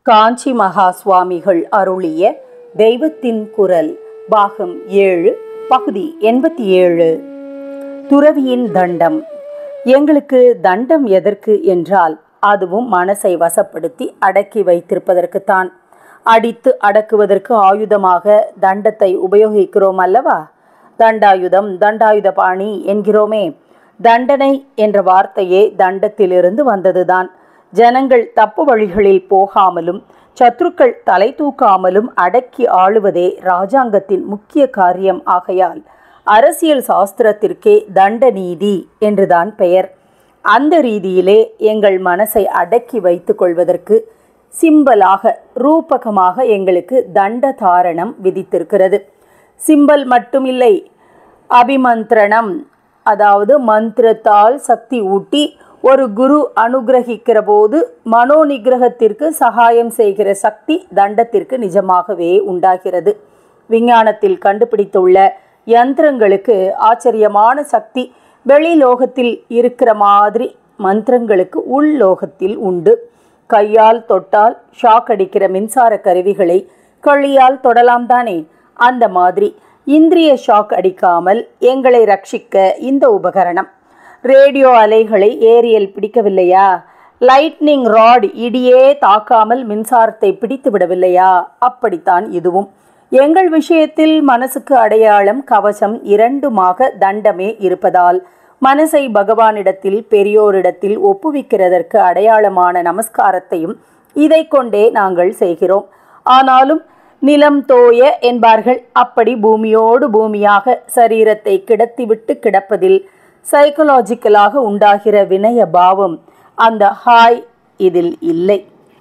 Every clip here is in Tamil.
காஞ்சி மகா சுவாமிகள் அருளிய தெய்வத்தின் குரல் பாகம் ஏழு பகுதி எண்பத்தி ஏழு துறவியின் தண்டம் எங்களுக்கு தண்டம் எதற்கு என்றால் அதுவும் மனசை வசப்படுத்தி அடக்கி வைத்திருப்பதற்குத்தான் அடித்து அடக்குவதற்கு ஆயுதமாக தண்டத்தை உபயோகிக்கிறோம் அல்லவா தண்டாயுதம் தண்டாயுத பாணி என்கிறோமே தண்டனை என்ற வார்த்தையே தண்டத்திலிருந்து வந்ததுதான் ஜனங்கள் தப்பு வழிகளில் போகாமலும் சத்ருக்கள் தலை தூக்காமலும் அடக்கி ஆளுவதே ராஜாங்கத்தின் முக்கிய காரியம் ஆகையால் அரசியல் சாஸ்திரத்திற்கே தண்ட நீதி என்றுதான் பெயர் அந்த ரீதியிலே எங்கள் மனசை அடக்கி வைத்துக் கொள்வதற்கு சிம்பலாக ரூபகமாக எங்களுக்கு தண்ட தாரணம் விதித்திருக்கிறது சிம்பல் மட்டுமில்லை அபிமந்திரணம் அதாவது மந்திரத்தால் சக்தி ஊட்டி ஒரு குரு அனுகிரகிக்கிற போது மனோ நிகிரகத்திற்கு சகாயம் செய்கிற சக்தி தண்டத்திற்கு நிஜமாகவே உண்டாகிறது விஞ்ஞானத்தில் கண்டுபிடித்துள்ள யந்திரங்களுக்கு ஆச்சரியமான சக்தி வெளிலோகத்தில் இருக்கிற மாதிரி மந்திரங்களுக்கு உள்லோகத்தில் உண்டு கையால் தொட்டால் ஷாக் அடிக்கிற மின்சார கருவிகளை களியால் தொடலாம் தானே அந்த மாதிரி இந்திரிய ஷாக் அடிக்காமல் எங்களை ரட்சிக்க இந்த உபகரணம் ரேடியோ அலைகளை ஏரியல் பிடிக்கவில்லையா லைட்னிங் ராட் இடியே தாக்காமல் மின்சாரத்தை பிடித்து விடவில்லையா அப்படித்தான் இதுவும் எங்கள் விஷயத்தில் மனசுக்கு அடையாளம் கவசம் இரண்டுமாக தண்டமே இருப்பதால் மனசை பகவானிடத்தில் பெரியோரிடத்தில் ஒப்புவிக்கிறதற்கு அடையாளமான நமஸ்காரத்தையும் இதை கொண்டே நாங்கள் செய்கிறோம் ஆனாலும் நிலம் தோய என்பார்கள் அப்படி பூமியோடு பூமியாக சரீரத்தை கிடத்திவிட்டு கிடப்பதில் சைக்கலாஜிக்கலாக உண்டாகிற வினய பாவம் அந்த ஹாய் இதில் இல்லை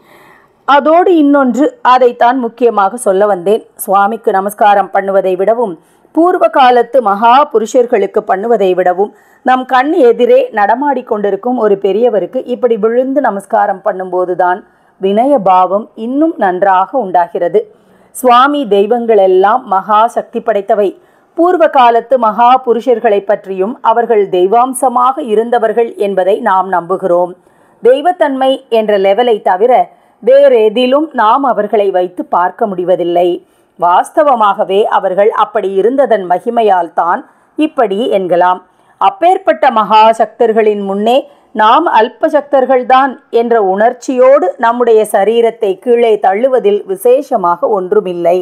அதோடு இன்னொன்று அதைத்தான் முக்கியமாக சொல்ல வந்தேன் சுவாமிக்கு நமஸ்காரம் பண்ணுவதை விடவும் பூர்வ காலத்து மகா புருஷர்களுக்கு பண்ணுவதை விடவும் நம் கண் எதிரே நடமாடிக்கொண்டிருக்கும் ஒரு பெரியவருக்கு இப்படி விழுந்து நமஸ்காரம் பண்ணும்போதுதான் வினய பாவம் இன்னும் நன்றாக உண்டாகிறது சுவாமி தெய்வங்கள் எல்லாம் மகா சக்தி படைத்தவை பூர்வ காலத்து மகா புருஷர்களை பற்றியும் அவர்கள் தெய்வாம்சமாக இருந்தவர்கள் என்பதை நாம் நம்புகிறோம் தெய்வத்தன்மை என்ற லெவலை தவிர வேறெதிலும் நாம் அவர்களை வைத்து பார்க்க முடிவதில்லை வாஸ்தவமாகவே அவர்கள் அப்படி இருந்ததன் மகிமையால் தான் இப்படி என்கலாம் அப்பேற்பட்ட மகா சக்தர்களின் முன்னே நாம் அல்ப சக்தர்கள்தான் என்ற உணர்ச்சியோடு நம்முடைய சரீரத்தை கீழே தள்ளுவதில் விசேஷமாக ஒன்றுமில்லை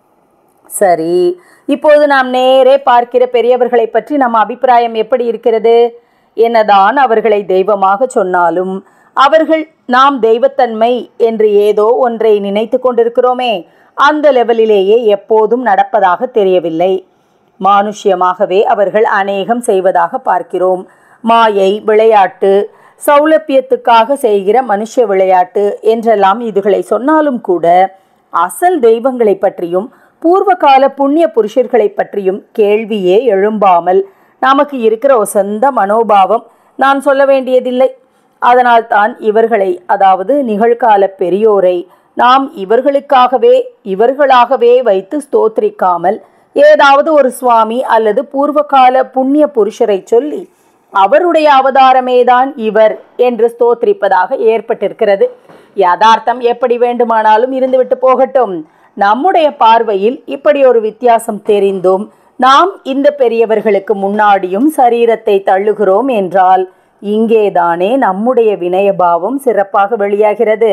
சரி இப்போது நாம் நேரே பார்க்கிற பெரியவர்களை பற்றி நம்ம அபிப்பிராயம் எப்படி இருக்கிறது என்னதான் அவர்களை தெய்வமாக சொன்னாலும் அவர்கள் நாம் தெய்வத்தன்மை என்று ஏதோ ஒன்றை நினைத்து கொண்டிருக்கிறோமே அந்த லெவலிலேயே எப்போதும் நடப்பதாக தெரியவில்லை மானுஷ்யமாகவே அவர்கள் அநேகம் செய்வதாக பார்க்கிறோம் மாயை விளையாட்டு சௌலபியத்துக்காக செய்கிற மனுஷ விளையாட்டு என்றெல்லாம் இதுகளை சொன்னாலும் கூட அசல் தெய்வங்களை பற்றியும் பூர்வகால புண்ணிய புருஷர்களை பற்றியும் கேள்வியே எழும்பாமல் நமக்கு இருக்கிற ஒரு சொந்த மனோபாவம் நான் சொல்ல வேண்டியதில்லை அதனால்தான் இவர்களை அதாவது நிகழ்கால பெரியோரை நாம் இவர்களுக்காகவே இவர்களாகவே வைத்து ஸ்தோத்திரிக்காமல் ஏதாவது ஒரு சுவாமி அல்லது பூர்வகால புண்ணிய புருஷரை சொல்லி அவருடைய அவதாரமேதான் இவர் என்று ஸ்தோத்திரிப்பதாக ஏற்பட்டிருக்கிறது யதார்த்தம் எப்படி வேண்டுமானாலும் இருந்துவிட்டு போகட்டும் நம்முடைய பார்வையில் இப்படி ஒரு வித்தியாசம் தெரிந்தும் நாம் இந்த பெரியவர்களுக்கு முன்னாடியும் சரீரத்தை தள்ளுகிறோம் என்றால் இங்கேதானே நம்முடைய வினயபாவம் சிறப்பாக வெளியாகிறது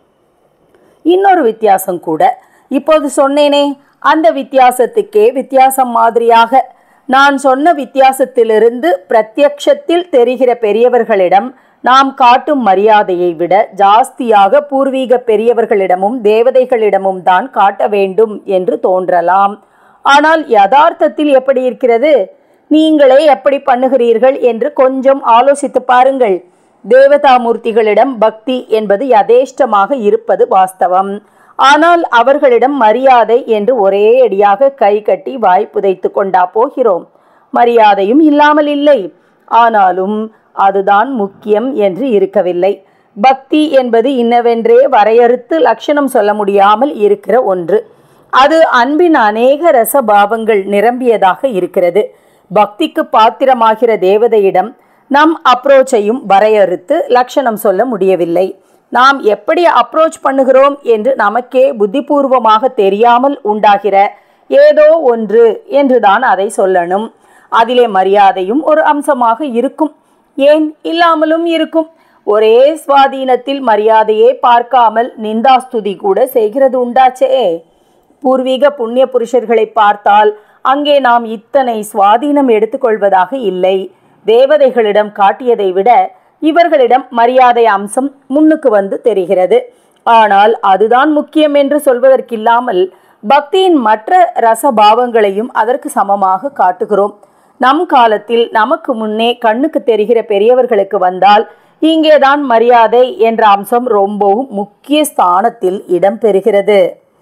இன்னொரு வித்தியாசம் கூட இப்போது சொன்னேனே அந்த வித்தியாசத்துக்கே வித்தியாசம் மாதிரியாக நான் சொன்ன வித்தியாசத்திலிருந்து பிரத்யக்ஷத்தில் தெரிகிற பெரியவர்களிடம் நாம் காட்டும் மரியாதையை விட ஜாஸ்தியாக பூர்வீக பெரியவர்களிடமும் தேவதைகளிடமும் தான் காட்ட வேண்டும் என்று தோன்றலாம் ஆனால் யதார்த்தத்தில் எப்படி இருக்கிறது நீங்களே எப்படி பண்ணுகிறீர்கள் என்று கொஞ்சம் ஆலோசித்து பாருங்கள் தேவதாமூர்த்திகளிடம் பக்தி என்பது யதேஷ்டமாக இருப்பது வாஸ்தவம் ஆனால் அவர்களிடம் மரியாதை என்று ஒரே அடியாக கை கட்டி வாய் புதைத்து கொண்டா போகிறோம் மரியாதையும் இல்லாமல் இல்லை ஆனாலும் அதுதான் முக்கியம் என்று இருக்கவில்லை பக்தி என்பது இன்னவென்றே வரையறுத்து லட்சணம் சொல்ல முடியாமல் இருக்கிற ஒன்று அது அன்பின் அநேக ரசபாவங்கள் நிரம்பியதாக இருக்கிறது பக்திக்கு பாத்திரமாகிற தேவதையிடம் நம் அப்ரோச்சையும் வரையறுத்து லட்சணம் சொல்ல முடியவில்லை நாம் எப்படி அப்ரோச் பண்ணுகிறோம் என்று நமக்கே புத்திபூர்வமாக தெரியாமல் உண்டாகிற ஏதோ ஒன்று என்றுதான் அதை சொல்லணும் அதிலே மரியாதையும் ஒரு அம்சமாக இருக்கும் ஏன் இல்லாமலும் இருக்கும் ஒரே சுவாதீனத்தில் மரியாதையே பார்க்காமல் நிந்தாஸ்துதி கூட செய்கிறது உண்டாச்சே பூர்வீக புண்ணிய புருஷர்களை பார்த்தால் அங்கே நாம் இத்தனை சுவாதீனம் எடுத்துக்கொள்வதாக இல்லை தேவதைகளிடம் காட்டியதை விட இவர்களிடம் மரியாதை அம்சம் முன்னுக்கு வந்து தெரிகிறது ஆனால் அதுதான் முக்கியம் என்று சொல்வதற்கில்லாமல் பக்தியின் மற்ற ரசபாவங்களையும் அதற்கு சமமாக காட்டுகிறோம் நம் காலத்தில் நமக்கு முன்னே கண்ணுக்கு தெரிகிற பெரியவர்களுக்கு வந்தால் இங்கேதான் மரியாதை என்ற அம்சம் ரொம்பவும் முக்கிய ஸ்தானத்தில் இடம்பெறுகிறது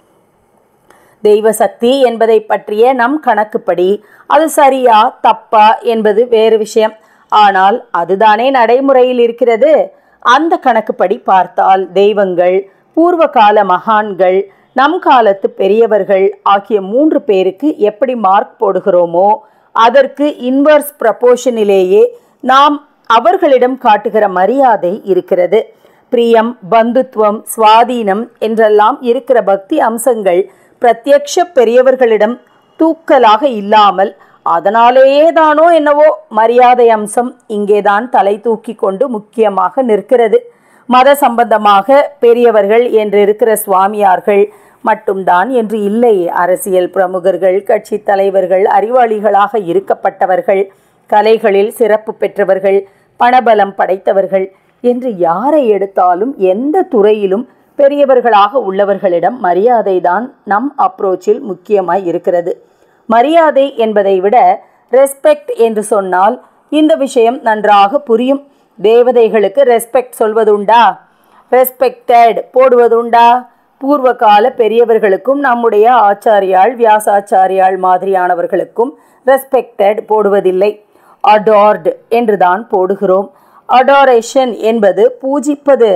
தெய்வ சக்தி என்பதை பற்றிய நம் கணக்குப்படி அது சரியா தப்பா என்பது வேறு விஷயம் ஆனால் அதுதானே நடைமுறையில் இருக்கிறது அந்த கணக்குப்படி பார்த்தால் தெய்வங்கள் பூர்வ கால மகான்கள் நம் காலத்து பெரியவர்கள் ஆகிய மூன்று பேருக்கு எப்படி மார்க் போடுகிறோமோ அதற்கு இன்வர்ஸ் ப்ரப்போர்ஷனிலேயே நாம் அவர்களிடம் காட்டுகிற மரியாதை இருக்கிறது பிரியம் பந்துத்துவம் சுவாதீனம் என்றெல்லாம் இருக்கிற பக்தி அம்சங்கள் பிரத்யக்ஷ பெரியவர்களிடம் தூக்கலாக இல்லாமல் அதனாலேயே தானோ என்னவோ மரியாதை அம்சம் இங்கேதான் தலை தூக்கி கொண்டு முக்கியமாக நிற்கிறது மத சம்பந்தமாக பெரியவர்கள் என்று இருக்கிற சுவாமியார்கள் மட்டும்தான் என்று இல்லை அரசியல் பிரமுகர்கள் கட்சி தலைவர்கள் அறிவாளிகளாக இருக்கப்பட்டவர்கள் கலைகளில் சிறப்பு பெற்றவர்கள் பணபலம் படைத்தவர்கள் என்று யாரை எடுத்தாலும் எந்த துறையிலும் பெரியவர்களாக உள்ளவர்களிடம் மரியாதை தான் நம் அப்ரோச்சில் முக்கியமாய் இருக்கிறது மரியாதை என்பதை விட ரெஸ்பெக்ட் என்று சொன்னால் இந்த விஷயம் நன்றாக புரியும் தேவதைகளுக்கு ரெஸ்பெக்ட் சொல்வதுண்டா ரெஸ்பெக்டட் போடுவதுண்டா பூர்வ கால பெரியவர்களுக்கும் நம்முடைய ஆச்சாரியாள் வியாசாச்சாரியாள் மாதிரியானவர்களுக்கும் ரெஸ்பெக்டட் போடுவதில்லை அடார்டு என்றுதான் போடுகிறோம் அடாரேஷன் என்பது பூஜிப்பது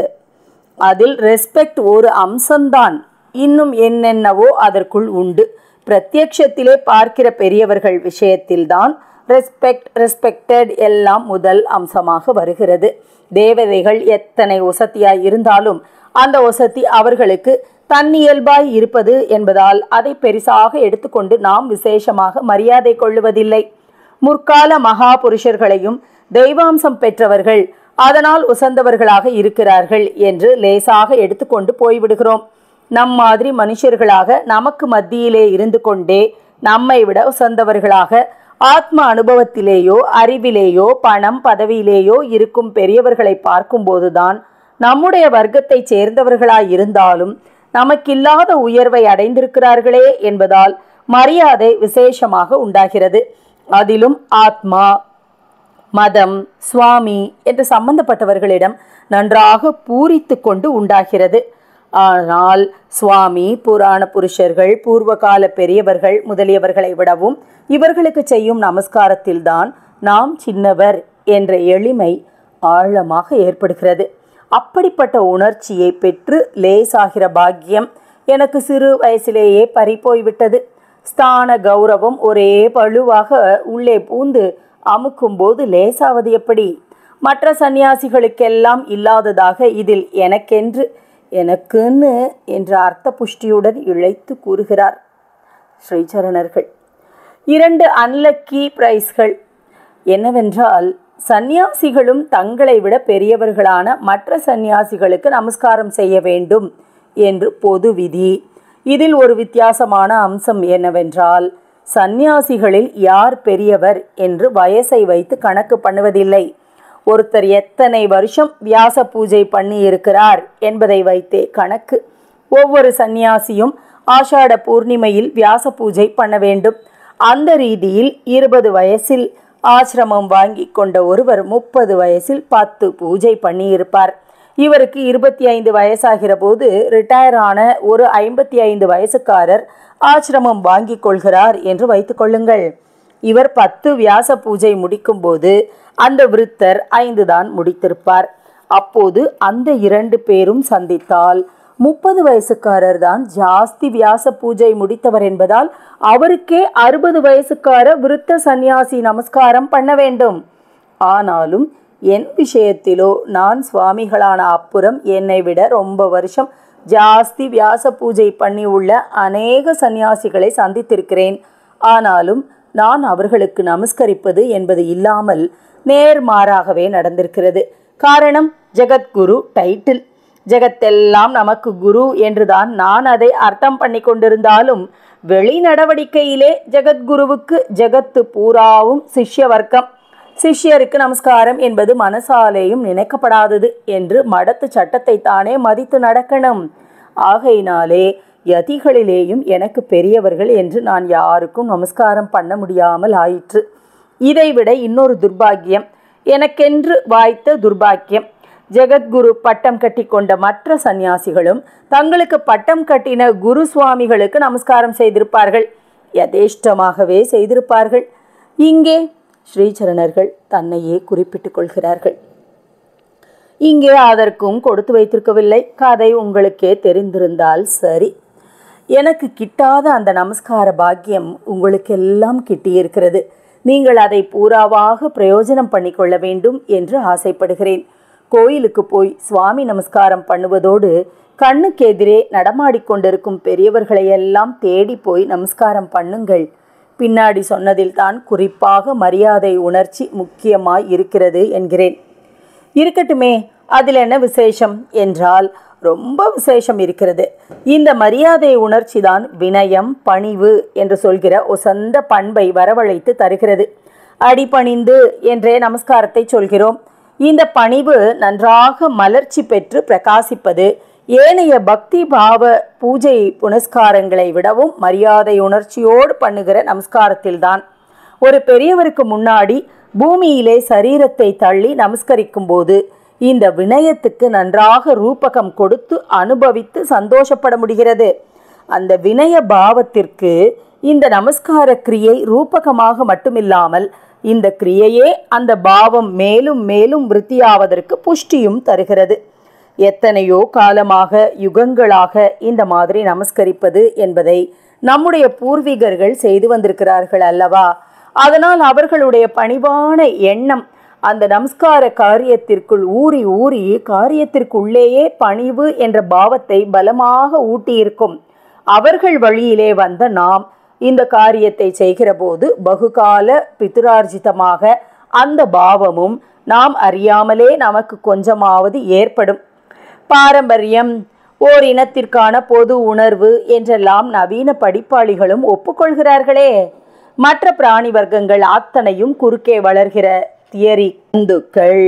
அதில் ரெஸ்பெக்ட் ஒரு அம்சம்தான் இன்னும் என்னென்னவோ அதற்குள் உண்டு பிரத்யக்ஷத்திலே பார்க்கிற பெரியவர்கள் விஷயத்தில்தான் ரெஸ்பெக்ட் ரெஸ்பெக்டட் எல்லாம் முதல் அம்சமாக வருகிறது தேவதைகள் எத்தனை ஒசத்தியாய் இருந்தாலும் அந்த ஒசத்தி அவர்களுக்கு தன்னியல்பாய் இருப்பது என்பதால் அதை பெரிசாக எடுத்துக்கொண்டு நாம் விசேஷமாக மரியாதை கொள்ளுவதில்லை முற்கால மகா புருஷர்களையும் தெய்வாம்சம் பெற்றவர்கள் அதனால் உசந்தவர்களாக இருக்கிறார்கள் என்று லேசாக எடுத்துக்கொண்டு போய்விடுகிறோம் நம் மாதிரி மனுஷர்களாக நமக்கு மத்தியிலே இருந்து கொண்டே நம்மை விட உசந்தவர்களாக ஆத்ம அனுபவத்திலேயோ அறிவிலேயோ பணம் பதவியிலேயோ இருக்கும் பெரியவர்களை பார்க்கும்போதுதான் நம்முடைய வர்க்கத்தைச் சேர்ந்தவர்களாய் இருந்தாலும் நமக்கில்லாத உயர்வை அடைந்திருக்கிறார்களே என்பதால் மரியாதை விசேஷமாக உண்டாகிறது அதிலும் ஆத்மா மதம் சுவாமி என்று சம்பந்தப்பட்டவர்களிடம் நன்றாக பூரித்து கொண்டு உண்டாகிறது ஆனால் சுவாமி புராண புருஷர்கள் பூர்வகால பெரியவர்கள் முதலியவர்களை விடவும் இவர்களுக்கு செய்யும் நமஸ்காரத்தில்தான் நாம் சின்னவர் என்ற எளிமை ஆழமாக ஏற்படுகிறது அப்படிப்பட்ட உணர்ச்சியை பெற்று லேசாகிற பாக்கியம் எனக்கு சிறு வயசிலேயே பறிப்போய்விட்டது ஸ்தான கௌரவம் ஒரே பழுவாக உள்ளே பூந்து அமுக்கும்போது லேசாவது எப்படி மற்ற சந்நியாசிகளுக்கெல்லாம் இல்லாததாக இதில் எனக்கென்று எனக்குன்னு என்ற அர்த்த புஷ்டியுடன் இழைத்து கூறுகிறார் ஸ்ரீசரணர்கள் இரண்டு அன்லக்கி பிரைஸ்கள் என்னவென்றால் சந்நியாசிகளும் தங்களை விட பெரியவர்களான மற்ற சந்நியாசிகளுக்கு நமஸ்காரம் செய்ய வேண்டும் என்று பொது விதி இதில் ஒரு வித்தியாசமான அம்சம் என்னவென்றால் சந்நியாசிகளில் யார் பெரியவர் என்று வயசை வைத்து கணக்கு பண்ணுவதில்லை ஒருத்தர் எத்தனை வருஷம் வியாச பூஜை பண்ணி இருக்கிறார் என்பதை வைத்தே கணக்கு ஒவ்வொரு சந்நியாசியும் ஆஷாட பூர்ணிமையில் வியாச பூஜை பண்ண வேண்டும் அந்த ரீதியில் இருபது வயசில் ஆசிரமம் வாங்கி கொண்ட ஒருவர் முப்பது வயசில் பத்து பூஜை பண்ணியிருப்பார் இவருக்கு இருபத்தி ஐந்து வயசாகிற போது ரிட்டையர் ஆன ஒரு ஐம்பத்தி ஐந்து வயசுக்காரர் ஆசிரமம் வாங்கி கொள்கிறார் என்று வைத்துக்கொள்ளுங்கள் இவர் பத்து வியாச பூஜை முடிக்கும்போது அந்த விருத்தர் ஐந்து தான் முடித்திருப்பார் அப்போது அந்த இரண்டு பேரும் சந்தித்தால் முப்பது வயசுக்காரர் தான் ஜாஸ்தி வியாச பூஜை முடித்தவர் என்பதால் அவருக்கே அறுபது வயசுக்கார விருத்த சந்நியாசி நமஸ்காரம் பண்ண வேண்டும் ஆனாலும் என் விஷயத்திலோ நான் சுவாமிகளான அப்புறம் என்னை விட ரொம்ப வருஷம் ஜாஸ்தி வியாச பூஜை பண்ணி உள்ள அநேக சந்நியாசிகளை சந்தித்திருக்கிறேன் ஆனாலும் நான் அவர்களுக்கு நமஸ்கரிப்பது என்பது இல்லாமல் நேர்மாறாகவே நடந்திருக்கிறது காரணம் ஜெகத்குரு டைட்டில் ஜெகத்தெல்லாம் நமக்கு குரு என்றுதான் நான் அதை அர்த்தம் பண்ணி கொண்டிருந்தாலும் வெளி நடவடிக்கையிலே ஜெகத்குருவுக்கு ஜெகத்து பூராவும் சிஷ்ய வர்க்கம் சிஷ்யருக்கு நமஸ்காரம் என்பது மனசாலேயும் நினைக்கப்படாதது என்று மடத்து சட்டத்தை தானே மதித்து நடக்கணும் ஆகையினாலே யதிகளிலேயும் எனக்கு பெரியவர்கள் என்று நான் யாருக்கும் நமஸ்காரம் பண்ண முடியாமல் ஆயிற்று இதைவிட இன்னொரு துர்பாக்கியம் எனக்கென்று வாய்த்த துர்பாக்கியம் ஜெகத்குரு பட்டம் கட்டி கொண்ட மற்ற சந்நியாசிகளும் தங்களுக்கு பட்டம் கட்டின குரு சுவாமிகளுக்கு நமஸ்காரம் செய்திருப்பார்கள் யதேஷ்டமாகவே செய்திருப்பார்கள் இங்கே ஸ்ரீசரணர்கள் தன்னையே குறிப்பிட்டுக் கொள்கிறார்கள் இங்கே அதற்கும் கொடுத்து வைத்திருக்கவில்லை கதை உங்களுக்கே தெரிந்திருந்தால் சரி எனக்கு கிட்டாத அந்த நமஸ்கார பாக்கியம் உங்களுக்கெல்லாம் கிட்டியிருக்கிறது நீங்கள் அதை பூராவாக பிரயோஜனம் பண்ணிக்கொள்ள வேண்டும் என்று ஆசைப்படுகிறேன் கோயிலுக்கு போய் சுவாமி நமஸ்காரம் பண்ணுவதோடு கண்ணுக்கு எதிரே நடமாடிக்கொண்டிருக்கும் பெரியவர்களையெல்லாம் தேடி போய் நமஸ்காரம் பண்ணுங்கள் பின்னாடி சொன்னதில் தான் குறிப்பாக மரியாதை உணர்ச்சி முக்கியமாய் இருக்கிறது என்கிறேன் இருக்கட்டுமே அதில் என்ன விசேஷம் என்றால் ரொம்ப விசேஷம் இருக்கிறது இந்த மரியாதை உணர்ச்சி தான் வினயம் பணிவு என்று சொல்கிற ஒசந்த பண்பை வரவழைத்து தருகிறது அடிபணிந்து என்றே நமஸ்காரத்தை சொல்கிறோம் இந்த பணிவு நன்றாக மலர்ச்சி பெற்று பிரகாசிப்பது ஏனைய பக்தி பாவ பூஜை புனஸ்காரங்களை விடவும் மரியாதை உணர்ச்சியோடு பண்ணுகிற நமஸ்காரத்தில்தான் ஒரு பெரியவருக்கு முன்னாடி பூமியிலே சரீரத்தை தள்ளி நமஸ்கரிக்கும் போது இந்த வினயத்துக்கு நன்றாக ரூபகம் கொடுத்து அனுபவித்து சந்தோஷப்பட முடிகிறது அந்த வினய பாவத்திற்கு இந்த நமஸ்கார கிரியை ரூபகமாக மட்டுமில்லாமல் இந்த கிரியையே அந்த பாவம் மேலும் மேலும் விருத்தியாவதற்கு புஷ்டியும் தருகிறது எத்தனையோ காலமாக யுகங்களாக இந்த மாதிரி நமஸ்கரிப்பது என்பதை நம்முடைய பூர்வீகர்கள் செய்து வந்திருக்கிறார்கள் அல்லவா அதனால் அவர்களுடைய பணிவான எண்ணம் அந்த நமஸ்கார காரியத்திற்குள் ஊறி ஊறி காரியத்திற்குள்ளேயே பணிவு என்ற பாவத்தை பலமாக ஊட்டியிருக்கும் அவர்கள் வழியிலே வந்த நாம் இந்த காரியத்தை செய்கிற போது பகுகால பிதுரார்ஜிதமாக அந்த பாவமும் நாம் அறியாமலே நமக்கு கொஞ்சமாவது ஏற்படும் பாரம்பரியம் ஓர் இனத்திற்கான பொது உணர்வு என்றெல்லாம் நவீன படிப்பாளிகளும் ஒப்புக்கொள்கிறார்களே மற்ற பிராணி வர்க்கங்கள் அத்தனையும் குறுக்கே வளர்கிற தியரி இந்துக்கள்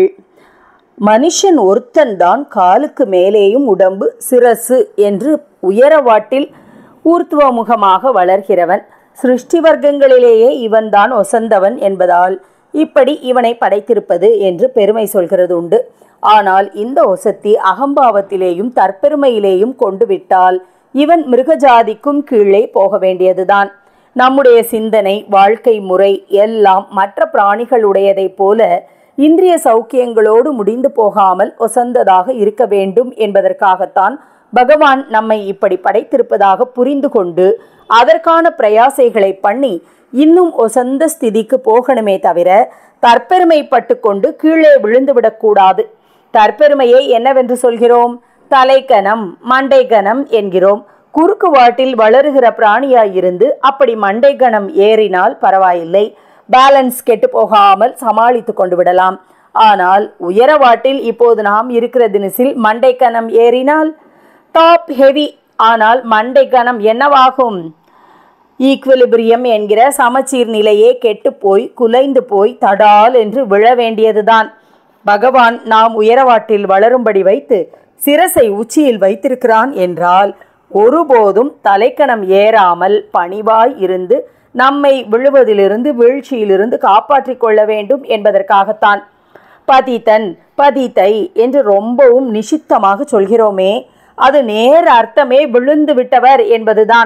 மனுஷன் ஒருத்தன்தான் காலுக்கு மேலேயும் உடம்பு சிரசு என்று உயரவாட்டில் ஊர்த்துவமுகமாக வளர்கிறவன் சிருஷ்டி வர்க்கங்களிலேயே இவன்தான் ஒசந்தவன் என்பதால் இப்படி இவனை படைத்திருப்பது என்று பெருமை சொல்கிறது உண்டு ஆனால் இந்த ஒசத்தி அகம்பாவத்திலேயும் தற்பெருமையிலேயும் கொண்டு விட்டால் இவன் மிருகஜாதிக்கும் கீழே போக வேண்டியதுதான் நம்முடைய சிந்தனை வாழ்க்கை முறை எல்லாம் மற்ற பிராணிகளுடையதைப் போல இந்திரிய சௌக்கியங்களோடு முடிந்து போகாமல் ஒசந்ததாக இருக்க வேண்டும் என்பதற்காகத்தான் பகவான் நம்மை இப்படி படைத்திருப்பதாக புரிந்து கொண்டு அதற்கான பிரயாசைகளை பண்ணி இன்னும் ஒசந்த ஸ்திதிக்கு போகணுமே தவிர தற்பெருமைப்பட்டு கொண்டு கீழே விழுந்துவிடக்கூடாது தற்பெருமையை என்னவென்று சொல்கிறோம் தலைக்கனம் மண்டைக்கனம் என்கிறோம் குறுக்கு வாட்டில் வளருகிற பிராணியாயிருந்து அப்படி மண்டைக்கணம் ஏறினால் பரவாயில்லை பேலன்ஸ் கெட்டு போகாமல் சமாளித்து கொண்டு விடலாம் ஆனால் உயரவாட்டில் இப்போது நாம் இருக்கிற தினசில் மண்டைக்கணம் ஏறினால் டாப் ஹெவி ஆனால் மண்டைக்கணம் என்னவாகும் ஈக்குவலிபிரியம் என்கிற சமச்சீர் நிலையே கெட்டுப்போய் குலைந்து போய் தடால் என்று விழ வேண்டியதுதான் பகவான் நாம் உயரவாட்டில் வளரும்படி வைத்து சிரசை உச்சியில் வைத்திருக்கிறான் என்றால் ஒருபோதும் தலைக்கணம் ஏறாமல் பணிவாய் இருந்து நம்மை விழுவதிலிருந்து வீழ்ச்சியிலிருந்து காப்பாற்றிக் கொள்ள வேண்டும் என்பதற்காகத்தான் பதித்தன் பதித்தை என்று ரொம்பவும் நிஷித்தமாக சொல்கிறோமே அது நேர் அர்த்தமே விழுந்து விட்டவர் என்பதுதான்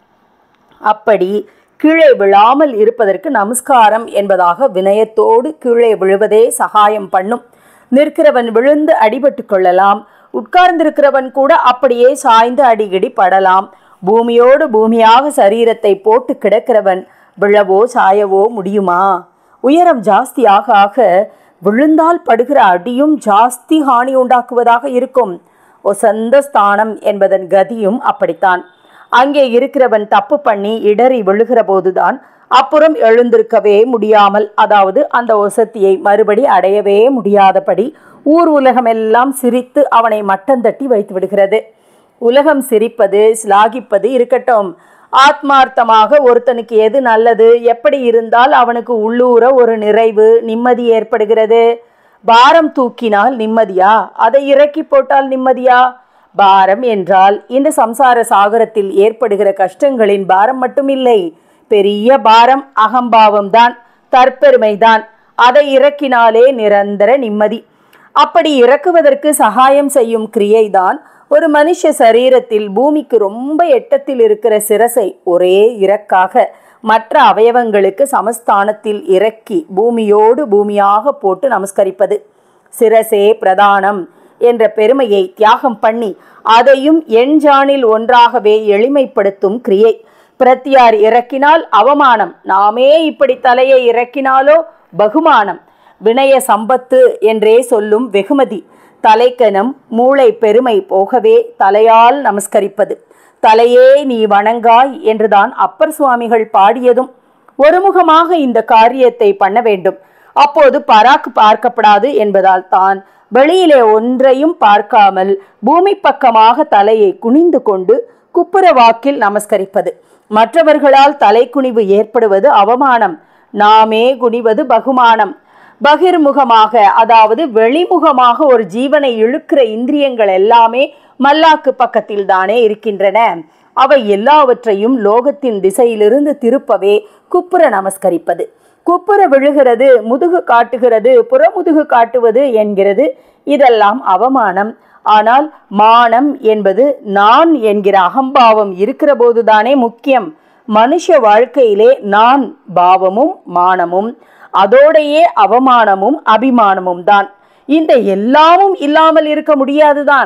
அப்படி கீழே விழாமல் இருப்பதற்கு நமஸ்காரம் என்பதாக வினயத்தோடு கீழே விழுவதே சகாயம் பண்ணும் நிற்கிறவன் விழுந்து அடிபட்டு கொள்ளலாம் உட்கார்ந்திருக்கிறவன் கூட அப்படியே சாய்ந்து அடிக்கடி படலாம் பூமியோடு பூமியாக சரீரத்தை போட்டு கிடக்கிறவன் விழவோ சாயவோ முடியுமா உயரம் ஜாஸ்தியாக ஆக விழுந்தால் படுகிற அடியும் ஜாஸ்தி ஹானி உண்டாக்குவதாக இருக்கும் ஒசந்த ஸ்தானம் என்பதன் கதியும் அப்படித்தான் அங்கே இருக்கிறவன் தப்பு பண்ணி இடறி விழுகிற போதுதான் அப்புறம் எழுந்திருக்கவே முடியாமல் அதாவது அந்த ஒசத்தியை மறுபடி அடையவே முடியாதபடி ஊர் உலகமெல்லாம் சிரித்து அவனை மட்டந்தட்டி வைத்து விடுகிறது உலகம் சிரிப்பது சிலாகிப்பது இருக்கட்டும் ஆத்மார்த்தமாக ஒருத்தனுக்கு எது நல்லது எப்படி இருந்தால் அவனுக்கு உள்ளூர ஒரு நிறைவு நிம்மதி ஏற்படுகிறது பாரம் தூக்கினால் நிம்மதியா அதை இறக்கி போட்டால் நிம்மதியா பாரம் என்றால் இந்த சம்சார சாகரத்தில் ஏற்படுகிற கஷ்டங்களின் பாரம் மட்டுமில்லை பெரிய பாரம் அகம்பாவம்தான் தற்பெருமைதான் அதை இறக்கினாலே நிரந்தர நிம்மதி அப்படி இறக்குவதற்கு சகாயம் செய்யும் கிரியைதான் ஒரு மனுஷ சரீரத்தில் பூமிக்கு ரொம்ப எட்டத்தில் இருக்கிற சிரசை ஒரே இறக்காக மற்ற அவயவங்களுக்கு சமஸ்தானத்தில் இறக்கி பூமியோடு பூமியாக போட்டு நமஸ்கரிப்பது சிரசே பிரதானம் என்ற பெருமையை தியாகம் பண்ணி அதையும் எண்ஜானில் ஒன்றாகவே எளிமைப்படுத்தும் கிரியை பிரத்தியார் இறக்கினால் அவமானம் நாமே இப்படி தலையை இறக்கினாலோ பகுமானம் வினய சம்பத்து என்றே சொல்லும் வெகுமதி தலைக்கனம் மூளை பெருமை போகவே தலையால் நமஸ்கரிப்பது தலையே நீ வணங்காய் என்றுதான் அப்பர் சுவாமிகள் பாடியதும் ஒருமுகமாக இந்த காரியத்தை பண்ண வேண்டும் அப்போது பராக்கு பார்க்கப்படாது என்பதால் தான் வெளியிலே ஒன்றையும் பார்க்காமல் பூமி பக்கமாக தலையை குனிந்து கொண்டு குப்புற வாக்கில் நமஸ்கரிப்பது மற்றவர்களால் தலைக்குனிவு ஏற்படுவது அவமானம் நாமே குனிவது பகுமானம் பகிர்முகமாக அதாவது வெளிமுகமாக ஒரு ஜீவனை இழுக்கிற இந்திரியங்கள் எல்லாமே மல்லாக்கு பக்கத்தில் தானே இருக்கின்றன அவை எல்லாவற்றையும் லோகத்தின் திசையிலிருந்து திருப்பவே குப்புற நமஸ்கரிப்பது குப்புற விழுகிறது முதுகு காட்டுகிறது புறமுதுகு காட்டுவது என்கிறது இதெல்லாம் அவமானம் ஆனால் மானம் என்பது நான் என்கிற அகம்பாவம் இருக்கிற போதுதானே முக்கியம் மனுஷ வாழ்க்கையிலே நான் பாவமும் மானமும் அதோடையே அவமானமும் அபிமானமும் தான் இந்த எல்லாமும் இல்லாமல் இருக்க முடியாதுதான்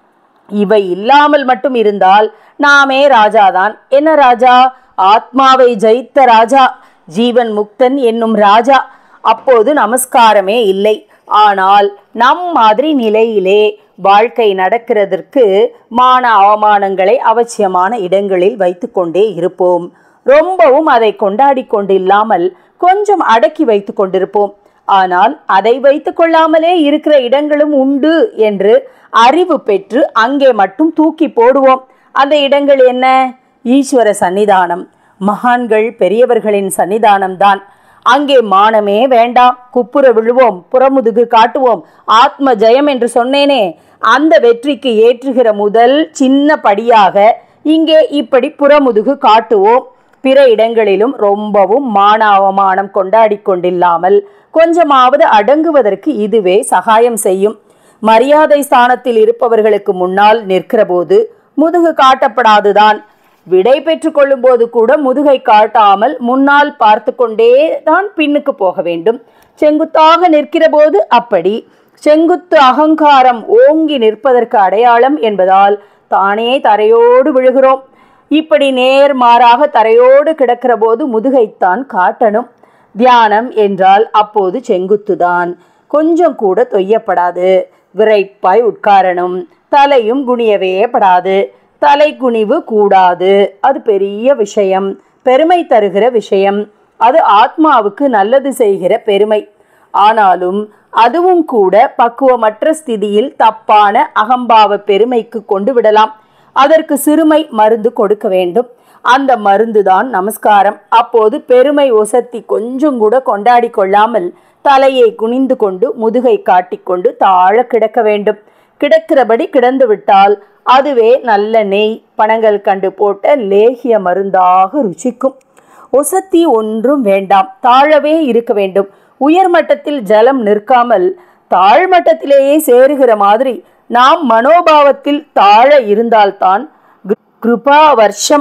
இவை இல்லாமல் மட்டும் இருந்தால் நாமே ராஜாதான் என்ன ராஜா ஆத்மாவை ஜெயித்த ராஜா ஜீவன் முக்தன் என்னும் ராஜா அப்போது நமஸ்காரமே இல்லை ஆனால் நம் மாதிரி நிலையிலே வாழ்க்கை நடக்கிறதற்கு மான அவமானங்களை அவசியமான இடங்களில் வைத்துக்கொண்டே இருப்போம் ரொம்பவும் அதை கொண்டாடி கொண்டில்லாமல் கொஞ்சம் அடக்கி வைத்து கொண்டிருப்போம் ஆனால் அதை வைத்து கொள்ளாமலே இருக்கிற இடங்களும் உண்டு என்று அறிவு பெற்று அங்கே மட்டும் தூக்கி போடுவோம் அந்த இடங்கள் என்ன ஈஸ்வர சன்னிதானம் மகான்கள் பெரியவர்களின் சன்னிதானம் தான் அங்கே மானமே வேண்டாம் குப்புற விழுவோம் புறமுதுகு காட்டுவோம் ஆத்ம ஜெயம் என்று சொன்னேனே அந்த வெற்றிக்கு ஏற்றுகிற முதல் சின்ன படியாக இங்கே இப்படி புறமுதுகு காட்டுவோம் பிற இடங்களிலும் ரொம்பவும் மான அவமானம் கொண்டாடி கொண்டில்லாமல் கொஞ்சமாவது அடங்குவதற்கு இதுவே சகாயம் செய்யும் மரியாதை ஸ்தானத்தில் இருப்பவர்களுக்கு முன்னால் நிற்கிற போது முதுகு காட்டப்படாதுதான் விடை பெற்று கொள்ளும் போது கூட முதுகை காட்டாமல் முன்னால் பார்த்து கொண்டே தான் பின்னுக்கு போக வேண்டும் செங்குத்தாக நிற்கிற போது அப்படி செங்குத்து அகங்காரம் ஓங்கி நிற்பதற்கு அடையாளம் என்பதால் தானே தரையோடு விழுகிறோம் இப்படி நேர்மாறாக தரையோடு கிடக்கிற போது முதுகைத்தான் காட்டணும் தியானம் என்றால் அப்போது செங்குத்துதான் கொஞ்சம் கூட தொய்யப்படாது விரைப்பாய் உட்காரணும் தலையும் குனியவே படாது தலை குனிவு கூடாது அது பெரிய விஷயம் பெருமை தருகிற விஷயம் அது ஆத்மாவுக்கு நல்லது செய்கிற பெருமை ஆனாலும் அதுவும் கூட பக்குவமற்ற ஸ்திதியில் தப்பான அகம்பாவ பெருமைக்கு கொண்டு விடலாம் அதற்கு சிறுமை மருந்து கொடுக்க வேண்டும் அந்த மருந்துதான் நமஸ்காரம் அப்போது பெருமை ஒசத்தி கொஞ்சம் கூட கொண்டாடி கொள்ளாமல் தலையை குனிந்து கொண்டு முதுகை காட்டிக்கொண்டு தாழ கிடக்க வேண்டும் கிடக்கிறபடி கிடந்து விட்டால் அதுவே நல்ல நெய் பணங்கள் கண்டு போட்ட லேகிய மருந்தாக ருச்சிக்கும் ஒசத்தி ஒன்றும் வேண்டாம் தாழவே இருக்க வேண்டும் உயர்மட்டத்தில் ஜலம் நிற்காமல் தாழ்மட்டத்திலேயே சேருகிற மாதிரி நாம் மனோபாவத்தில் தாழ இருந்தால்தான் கிரு- கிருபா வருஷம்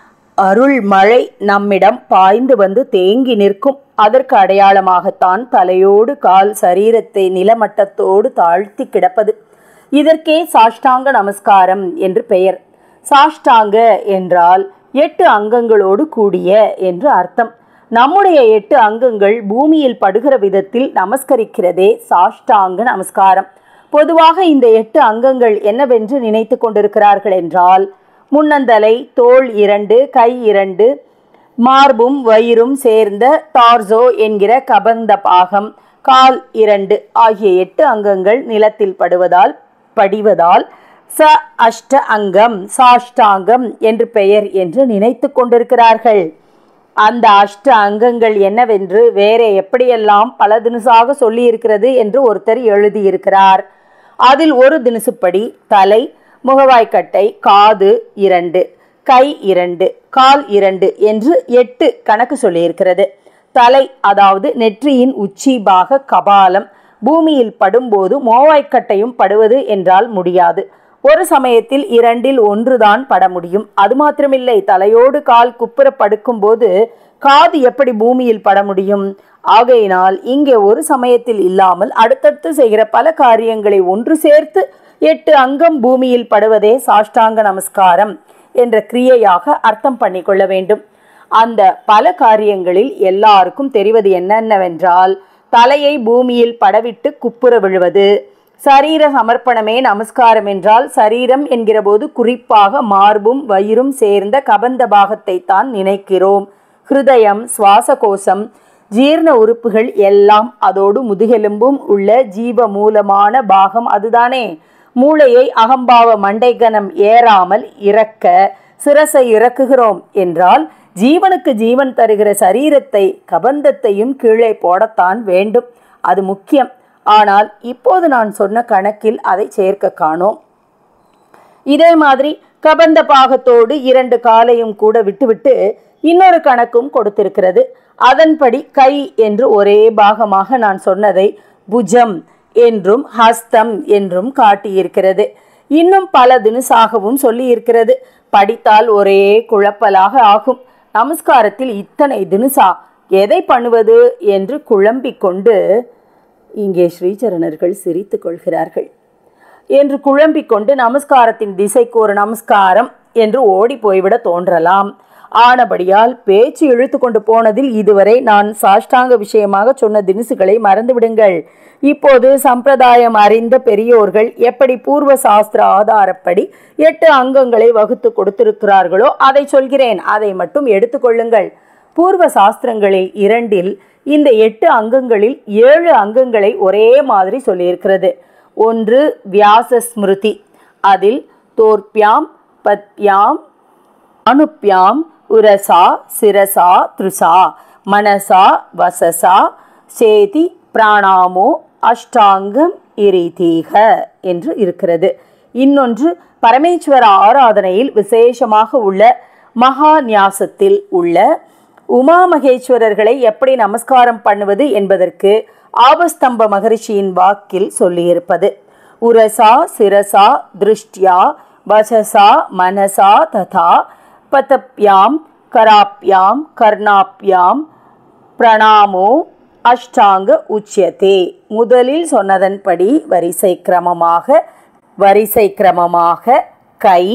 அருள் மழை நம்மிடம் பாய்ந்து வந்து தேங்கி நிற்கும் அதற்கு அடையாளமாகத்தான் தலையோடு கால் சரீரத்தை நிலமட்டத்தோடு தாழ்த்தி கிடப்பது இதற்கே சாஷ்டாங்க நமஸ்காரம் என்று பெயர் சாஷ்டாங்க என்றால் எட்டு அங்கங்களோடு கூடிய என்று அர்த்தம் நம்முடைய எட்டு அங்கங்கள் பூமியில் படுகிற விதத்தில் நமஸ்கரிக்கிறதே சாஷ்டாங்க நமஸ்காரம் பொதுவாக இந்த எட்டு அங்கங்கள் என்னவென்று நினைத்து கொண்டிருக்கிறார்கள் என்றால் முன்னந்தலை தோள் இரண்டு கை இரண்டு மார்பும் வயிறும் சேர்ந்த டார்சோ என்கிற கபந்த பாகம் கால் இரண்டு ஆகிய எட்டு அங்கங்கள் நிலத்தில் படுவதால் படிவதால் ச அஷ்ட அங்கம் சாஷ்டாங்கம் என்று பெயர் என்று நினைத்து கொண்டிருக்கிறார்கள் அந்த அஷ்ட அங்கங்கள் என்னவென்று வேற எப்படியெல்லாம் பல தினுசாக சொல்லியிருக்கிறது என்று ஒருத்தர் எழுதியிருக்கிறார் அதில் ஒரு தினுசுப்படி தலை முகவாய்க்கட்டை காது இரண்டு கை இரண்டு கால் இரண்டு என்று எட்டு கணக்கு சொல்லியிருக்கிறது தலை அதாவது நெற்றியின் உச்சி பாக கபாலம் பூமியில் படும்போது மோவாய்க்கட்டையும் படுவது என்றால் முடியாது ஒரு சமயத்தில் இரண்டில் ஒன்றுதான் பட முடியும் அது மாத்திரமில்லை தலையோடு கால் குப்புற படுக்கும்போது காது எப்படி பூமியில் பட முடியும் ஆகையினால் இங்கே ஒரு சமயத்தில் இல்லாமல் அடுத்தடுத்து செய்கிற பல காரியங்களை ஒன்று சேர்த்து எட்டு அங்கம் பூமியில் படுவதே சாஷ்டாங்க நமஸ்காரம் என்ற கிரியையாக அர்த்தம் பண்ணிக்கொள்ள வேண்டும் அந்த பல காரியங்களில் எல்லாருக்கும் தெரிவது என்னென்னவென்றால் தலையை பூமியில் படவிட்டு குப்புற விழுவது சரீர சமர்ப்பணமே நமஸ்காரம் என்றால் சரீரம் என்கிற போது குறிப்பாக மார்பும் வயிறும் சேர்ந்த கபந்த பாகத்தை தான் நினைக்கிறோம் ஹிருதயம் சுவாசகோசம் ஜீர்ண உறுப்புகள் எல்லாம் அதோடு முதுகெலும்பும் உள்ள ஜீவ மூலமான பாகம் அதுதானே மூளையை அகம்பாவ மண்டைகனம் ஏறாமல் இறக்க சிரசை இறக்குகிறோம் என்றால் ஜீவனுக்கு ஜீவன் தருகிற சரீரத்தை கபந்தத்தையும் கீழே போடத்தான் வேண்டும் அது முக்கியம் ஆனால் இப்போது நான் சொன்ன கணக்கில் அதை சேர்க்க காணோம் இதே மாதிரி கபந்த பாகத்தோடு இரண்டு காலையும் கூட விட்டுவிட்டு இன்னொரு கணக்கும் கொடுத்திருக்கிறது அதன்படி கை என்று ஒரே பாகமாக நான் சொன்னதை புஜம் என்றும் ஹஸ்தம் என்றும் காட்டியிருக்கிறது இன்னும் பல தினுசாகவும் சொல்லியிருக்கிறது படித்தால் ஒரே குழப்பலாக ஆகும் நமஸ்காரத்தில் இத்தனை தினுசா எதை பண்ணுவது என்று குழம்பிக் கொண்டு இங்கே ஸ்ரீசரணர்கள் சிரித்து கொள்கிறார்கள் என்று குழம்பிக் கொண்டு நமஸ்காரத்தின் திசைக்கு ஒரு நமஸ்காரம் என்று ஓடி போய்விட தோன்றலாம் ஆனபடியால் பேச்சு இழுத்து கொண்டு போனதில் இதுவரை நான் சாஷ்டாங்க விஷயமாக சொன்ன தினுசுகளை மறந்துவிடுங்கள் இப்போது சம்பிரதாயம் அறிந்த பெரியோர்கள் எப்படி பூர்வ சாஸ்திர ஆதாரப்படி எட்டு அங்கங்களை வகுத்து கொடுத்திருக்கிறார்களோ அதை சொல்கிறேன் அதை மட்டும் எடுத்துக்கொள்ளுங்கள் பூர்வ சாஸ்திரங்களில் இரண்டில் இந்த எட்டு அங்கங்களில் ஏழு அங்கங்களை ஒரே மாதிரி சொல்லியிருக்கிறது ஒன்று வியாச ஸ்மிருதி அதில் தோர்ப்பியாம் பத்யாம் அனுப்பியாம் உரசா சிரசா திருசா மனசா வசசா சேதி பிராணாமோ அஷ்டாங்கம் இரிதீக என்று இருக்கிறது இன்னொன்று பரமேஸ்வர ஆராதனையில் விசேஷமாக உள்ள மகா நியாசத்தில் உள்ள உமா மகேஸ்வரர்களை எப்படி நமஸ்காரம் பண்ணுவது என்பதற்கு ஆபஸ்தம்ப மகரிஷியின் வாக்கில் சொல்லியிருப்பது உரசா சிரசா திருஷ்டியா வசசா மனசா ததா பதப்யாம் கராப்யாம் கர்ணாப்யாம் பிரணாமோ அஷ்டாங்க உச்சியதே முதலில் சொன்னதன்படி வரிசை கிரமமாக வரிசை கிரமமாக கை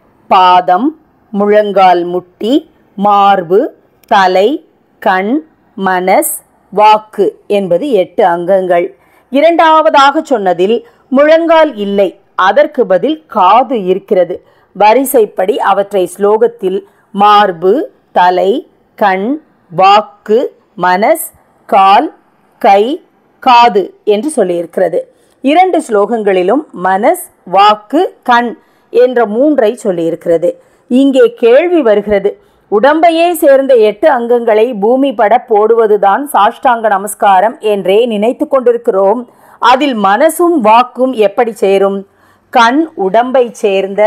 பாதம் முழங்கால் முட்டி மார்பு தலை கண் மனஸ் வாக்கு என்பது எட்டு அங்கங்கள் இரண்டாவதாக சொன்னதில் முழங்கால் இல்லை அதற்கு பதில் காது இருக்கிறது வரிசைப்படி அவற்றை ஸ்லோகத்தில் மார்பு தலை கண் வாக்கு மனஸ் கால் கை காது என்று சொல்லியிருக்கிறது இரண்டு ஸ்லோகங்களிலும் மனஸ் வாக்கு கண் என்ற மூன்றை சொல்லியிருக்கிறது இங்கே கேள்வி வருகிறது உடம்பையே சேர்ந்த எட்டு அங்கங்களை பூமி பட போடுவதுதான் சாஷ்டாங்க நமஸ்காரம் என்றே நினைத்து கொண்டிருக்கிறோம் அதில் மனசும் வாக்கும் எப்படி சேரும் கண் உடம்பை சேர்ந்த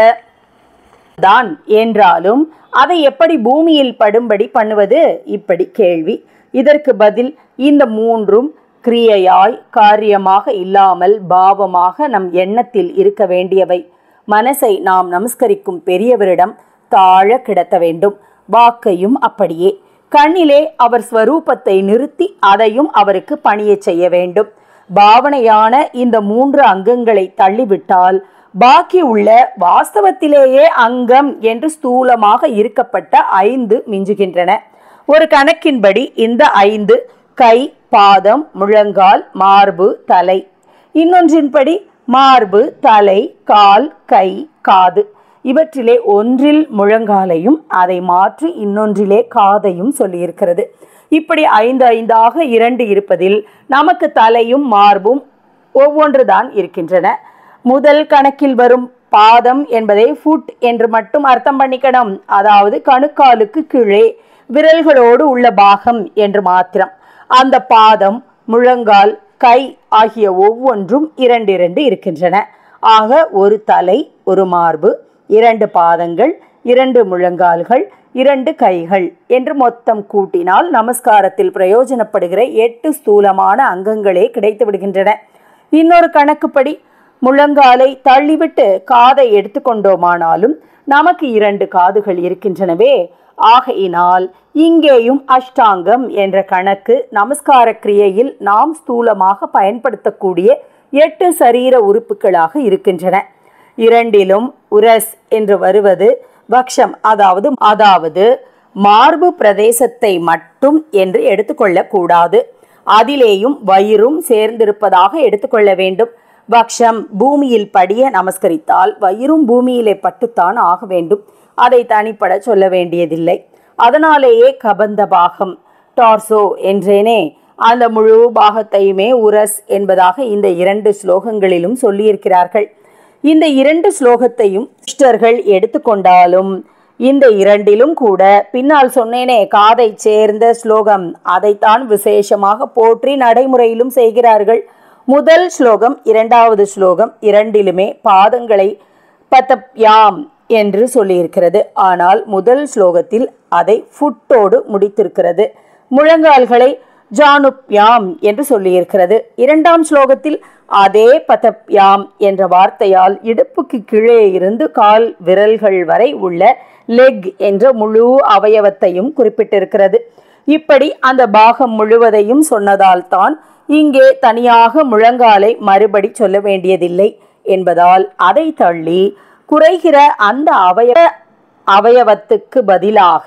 தான் என்றாலும் அதை எப்படி பூமியில் படும்படி பண்ணுவது இப்படி கேள்வி இதற்கு பதில் இந்த மூன்றும் கிரியையாய் காரியமாக இல்லாமல் பாவமாக நம் எண்ணத்தில் இருக்க வேண்டியவை மனசை நாம் நமஸ்கரிக்கும் பெரியவரிடம் தாழ கிடத்த வேண்டும் வாக்கையும் அப்படியே கண்ணிலே அவர் ஸ்வரூபத்தை நிறுத்தி அதையும் அவருக்கு பணியச் செய்ய வேண்டும் பாவனையான இந்த மூன்று அங்கங்களை தள்ளிவிட்டால் பாக்கி உள்ள வாஸ்தவத்திலேயே அங்கம் என்று ஸ்தூலமாக இருக்கப்பட்ட ஐந்து மிஞ்சுகின்றன ஒரு கணக்கின்படி இந்த ஐந்து கை பாதம் முழங்கால் மார்பு தலை இன்னொன்றின்படி மார்பு தலை கால் கை காது இவற்றிலே ஒன்றில் முழங்காலையும் அதை மாற்றி இன்னொன்றிலே காதையும் சொல்லியிருக்கிறது இப்படி ஐந்து ஐந்தாக இரண்டு இருப்பதில் நமக்கு தலையும் மார்பும் ஒவ்வொன்றுதான் இருக்கின்றன முதல் கணக்கில் வரும் பாதம் என்பதை ஃபுட் என்று மட்டும் அர்த்தம் பண்ணிக்கணும் அதாவது கணுக்காலுக்கு கீழே விரல்களோடு உள்ள பாகம் என்று மாத்திரம் அந்த பாதம் முழங்கால் கை ஆகிய ஒவ்வொன்றும் இரண்டு இரண்டு இருக்கின்றன ஆக ஒரு தலை ஒரு மார்பு இரண்டு பாதங்கள் இரண்டு முழங்கால்கள் இரண்டு கைகள் என்று மொத்தம் கூட்டினால் நமஸ்காரத்தில் பிரயோஜனப்படுகிற எட்டு ஸ்தூலமான அங்கங்களே கிடைத்து விடுகின்றன இன்னொரு கணக்குப்படி முழங்காலை தள்ளிவிட்டு காதை எடுத்துக்கொண்டோமானாலும் நமக்கு இரண்டு காதுகள் இருக்கின்றனவே ஆகையினால் இங்கேயும் அஷ்டாங்கம் என்ற கணக்கு நமஸ்கார கிரியையில் நாம் ஸ்தூலமாக பயன்படுத்தக்கூடிய எட்டு சரீர உறுப்புகளாக இருக்கின்றன இரண்டிலும் உரஸ் என்று வருவது பக்ஷம் அதாவது அதாவது மார்பு பிரதேசத்தை மட்டும் என்று எடுத்துக்கொள்ளக் கூடாது அதிலேயும் வயிறும் சேர்ந்திருப்பதாக எடுத்துக்கொள்ள வேண்டும் பக்ஷம் பூமியில் படிய நமஸ்கரித்தால் வயிறும் பூமியிலே பட்டுத்தான் ஆக வேண்டும் அதை தனிப்பட சொல்ல வேண்டியதில்லை அதனாலேயே கபந்த பாகம் டார்சோ என்றேனே அந்த முழு பாகத்தையுமே உரஸ் என்பதாக இந்த இரண்டு ஸ்லோகங்களிலும் சொல்லியிருக்கிறார்கள் இந்த இரண்டு ஸ்லோகத்தையும் சிஸ்டர்கள் எடுத்துக்கொண்டாலும் இந்த இரண்டிலும் கூட பின்னால் சொன்னேனே காதை சேர்ந்த ஸ்லோகம் அதைத்தான் விசேஷமாக போற்றி நடைமுறையிலும் செய்கிறார்கள் முதல் ஸ்லோகம் இரண்டாவது ஸ்லோகம் இரண்டிலுமே பாதங்களை பத்தப்யாம் என்று சொல்லியிருக்கிறது ஆனால் முதல் ஸ்லோகத்தில் அதை ஃபுட்டோடு முடித்திருக்கிறது முழங்கால்களை ஜானுப்யாம் என்று சொல்லியிருக்கிறது இரண்டாம் ஸ்லோகத்தில் அதே பதப்யாம் என்ற வார்த்தையால் இடுப்புக்கு கீழே இருந்து கால் விரல்கள் வரை உள்ள லெக் என்ற முழு அவயவத்தையும் குறிப்பிட்டிருக்கிறது இப்படி அந்த பாகம் முழுவதையும் சொன்னதால் தான் இங்கே தனியாக முழங்காலை மறுபடி சொல்ல வேண்டியதில்லை என்பதால் அதை தள்ளி குறைகிற அந்த அவய அவயவத்துக்கு பதிலாக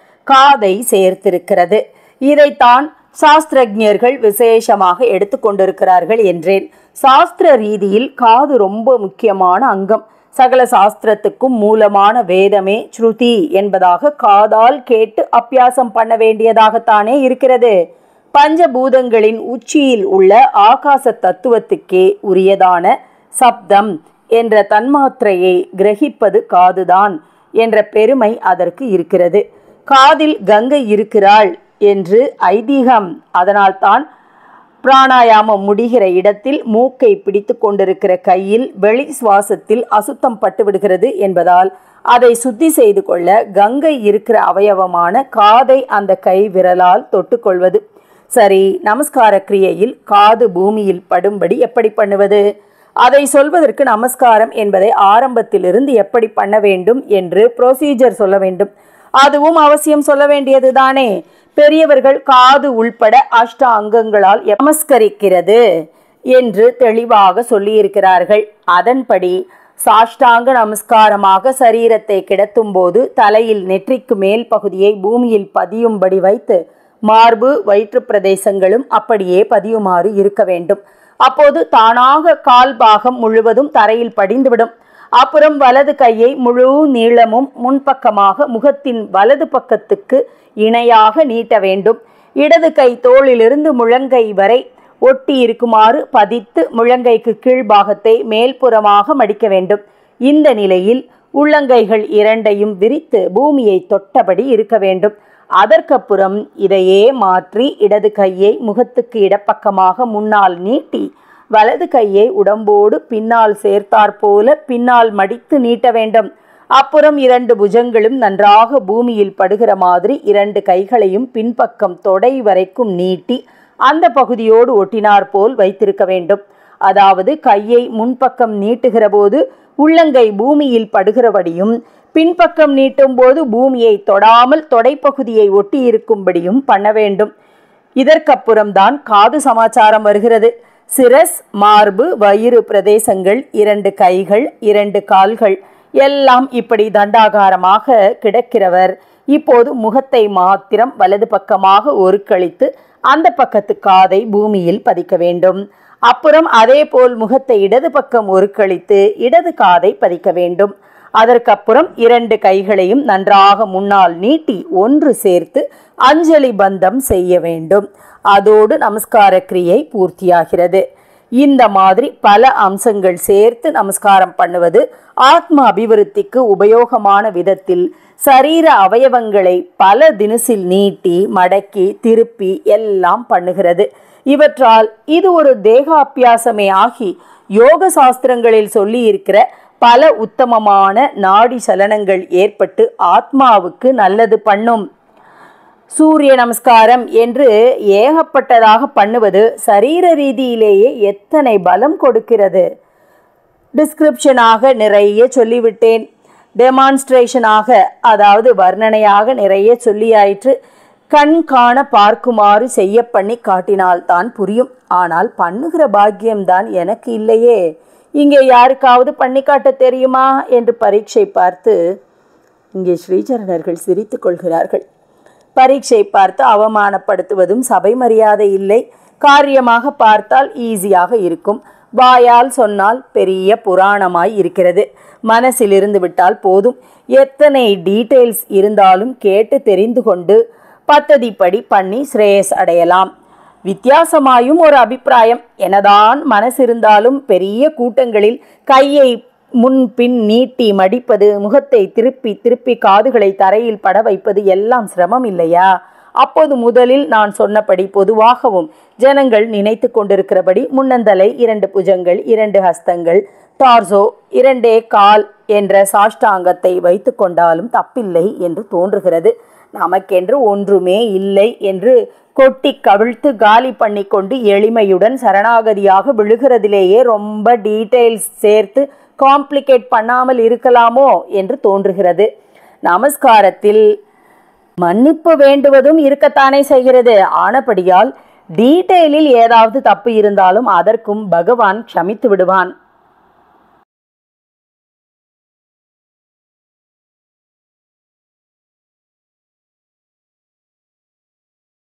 காதை சேர்த்திருக்கிறது இதைத்தான் சாஸ்திரஜர்கள் விசேஷமாக எடுத்துக்கொண்டிருக்கிறார்கள் என்றேன் சாஸ்திர ரீதியில் காது ரொம்ப முக்கியமான அங்கம் சகல சாஸ்திரத்துக்கும் மூலமான வேதமே ஸ்ருதி என்பதாக காதால் கேட்டு அப்பியாசம் பண்ண வேண்டியதாகத்தானே இருக்கிறது பஞ்சபூதங்களின் உச்சியில் உள்ள ஆகாச தத்துவத்துக்கே உரியதான சப்தம் என்ற தன்மாத்திரையை கிரகிப்பது காதுதான் என்ற பெருமை அதற்கு இருக்கிறது காதில் கங்கை இருக்கிறாள் என்று ஐதீகம் அதனால்தான் பிராணாயாமம் முடிகிற இடத்தில் மூக்கை பிடித்து கொண்டிருக்கிற கையில் வெளி சுவாசத்தில் அசுத்தம் பட்டு விடுகிறது என்பதால் அதை சுத்தி செய்து கொள்ள கங்கை இருக்கிற அவயவமான காதை அந்த கை விரலால் தொட்டுக்கொள்வது சரி நமஸ்கார கிரியையில் காது பூமியில் படும்படி எப்படி பண்ணுவது அதை சொல்வதற்கு நமஸ்காரம் என்பதை ஆரம்பத்திலிருந்து எப்படி பண்ண வேண்டும் என்று ப்ரொசீஜர் சொல்ல வேண்டும் அதுவும் அவசியம் சொல்ல வேண்டியது தானே பெரியவர்கள் காது உள்பட அஷ்ட அங்கங்களால் நமஸ்கரிக்கிறது என்று தெளிவாக சொல்லியிருக்கிறார்கள் அதன்படி சாஷ்டாங்க நமஸ்காரமாக சரீரத்தை கிடத்தும் போது தலையில் நெற்றிக்கு மேல் பகுதியை பூமியில் பதியும்படி வைத்து மார்பு வயிற்று பிரதேசங்களும் அப்படியே பதியுமாறு இருக்க வேண்டும் அப்போது தானாக கால் பாகம் முழுவதும் தரையில் படிந்துவிடும் அப்புறம் வலது கையை முழு நீளமும் முன்பக்கமாக முகத்தின் வலது பக்கத்துக்கு இணையாக நீட்ட வேண்டும் இடது கை தோளிலிருந்து முழங்கை வரை ஒட்டி இருக்குமாறு பதித்து முழங்கைக்கு கீழ்பாகத்தை மேல்புறமாக மடிக்க வேண்டும் இந்த நிலையில் உள்ளங்கைகள் இரண்டையும் விரித்து பூமியை தொட்டபடி இருக்க வேண்டும் அதற்கப்புறம் இதையே மாற்றி இடது கையை முகத்துக்கு இடப்பக்கமாக முன்னால் நீட்டி வலது கையை உடம்போடு பின்னால் சேர்த்தாற்போல பின்னால் மடித்து நீட்ட வேண்டும் அப்புறம் இரண்டு புஜங்களும் நன்றாக பூமியில் படுகிற மாதிரி இரண்டு கைகளையும் பின்பக்கம் தொடை வரைக்கும் நீட்டி அந்த பகுதியோடு ஒட்டினார் போல் வைத்திருக்க வேண்டும் அதாவது கையை முன்பக்கம் நீட்டுகிற போது உள்ளங்கை பூமியில் படுகிறபடியும் பின்பக்கம் நீட்டும் போது பூமியை தொடாமல் தொடைப்பகுதியை ஒட்டி இருக்கும்படியும் பண்ண வேண்டும் இதற்கப்புறம்தான் காது சமாச்சாரம் வருகிறது சிரஸ் மார்பு வயிறு பிரதேசங்கள் இரண்டு கைகள் இரண்டு கால்கள் எல்லாம் இப்படி தண்டாகாரமாக கிடக்கிறவர் இப்போது முகத்தை மாத்திரம் வலது பக்கமாக ஒருக்களித்து அந்த பக்கத்து காதை பூமியில் பதிக்க வேண்டும் அப்புறம் அதேபோல் முகத்தை இடது பக்கம் ஒருக்களித்து இடது காதை பதிக்க வேண்டும் அதற்கப்புறம் இரண்டு கைகளையும் நன்றாக முன்னால் நீட்டி ஒன்று சேர்த்து அஞ்சலி பந்தம் செய்ய வேண்டும் அதோடு நமஸ்கார கிரியை பூர்த்தியாகிறது இந்த மாதிரி பல அம்சங்கள் சேர்த்து நமஸ்காரம் பண்ணுவது ஆத்ம அபிவிருத்திக்கு உபயோகமான விதத்தில் சரீர அவயவங்களை பல தினசில் நீட்டி மடக்கி திருப்பி எல்லாம் பண்ணுகிறது இவற்றால் இது ஒரு தேகாபியாசமே ஆகி யோக சாஸ்திரங்களில் சொல்லி இருக்கிற பல உத்தமமான நாடி சலனங்கள் ஏற்பட்டு ஆத்மாவுக்கு நல்லது பண்ணும் சூரிய நமஸ்காரம் என்று ஏகப்பட்டதாக பண்ணுவது சரீர ரீதியிலேயே எத்தனை பலம் கொடுக்கிறது டிஸ்கிரிப்ஷனாக நிறைய சொல்லிவிட்டேன் டெமான்ஸ்ட்ரேஷனாக அதாவது வர்ணனையாக நிறைய சொல்லியாயிற்று கண் காண பார்க்குமாறு செய்ய பண்ணி காட்டினால்தான் புரியும் ஆனால் பண்ணுகிற பாக்கியம்தான் எனக்கு இல்லையே இங்கே யாருக்காவது பண்ணி காட்ட தெரியுமா என்று பரீட்சை பார்த்து இங்கே ஸ்ரீசரணர்கள் சிரித்துக் கொள்கிறார்கள் பரீட்சை பார்த்து அவமானப்படுத்துவதும் சபை மரியாதை இல்லை காரியமாக பார்த்தால் ஈஸியாக இருக்கும் வாயால் சொன்னால் பெரிய புராணமாய் இருக்கிறது மனசில் இருந்து விட்டால் போதும் எத்தனை டீட்டெயில்ஸ் இருந்தாலும் கேட்டு தெரிந்து கொண்டு பத்ததிப்படி பண்ணி ஸ்ரேயஸ் அடையலாம் வித்தியாசமாயும் ஒரு அபிப்பிராயம் எனதான் மனசு இருந்தாலும் பெரிய கூட்டங்களில் கையை முன் பின் நீட்டி மடிப்பது முகத்தை திருப்பி திருப்பி காதுகளை தரையில் பட வைப்பது எல்லாம் சிரமம் இல்லையா அப்போது முதலில் நான் சொன்னபடி பொதுவாகவும் ஜனங்கள் நினைத்து கொண்டிருக்கிறபடி முன்னந்தலை இரண்டு புஜங்கள் இரண்டு ஹஸ்தங்கள் டார்சோ இரண்டே கால் என்ற சாஷ்டாங்கத்தை வைத்து கொண்டாலும் தப்பில்லை என்று தோன்றுகிறது நமக்கென்று ஒன்றுமே இல்லை என்று கொட்டி கவிழ்த்து காலி பண்ணி கொண்டு எளிமையுடன் சரணாகதியாக விழுகிறதிலேயே ரொம்ப டீட்டெயில்ஸ் சேர்த்து காம்ப்ளிகேட் பண்ணாமல் இருக்கலாமோ என்று தோன்றுகிறது நமஸ்காரத்தில் மன்னிப்பு வேண்டுவதும் இருக்கத்தானே செய்கிறது ஆனபடியால் டீட்டெயிலில் ஏதாவது தப்பு இருந்தாலும் அதற்கும் பகவான் க்ஷமித்து விடுவான்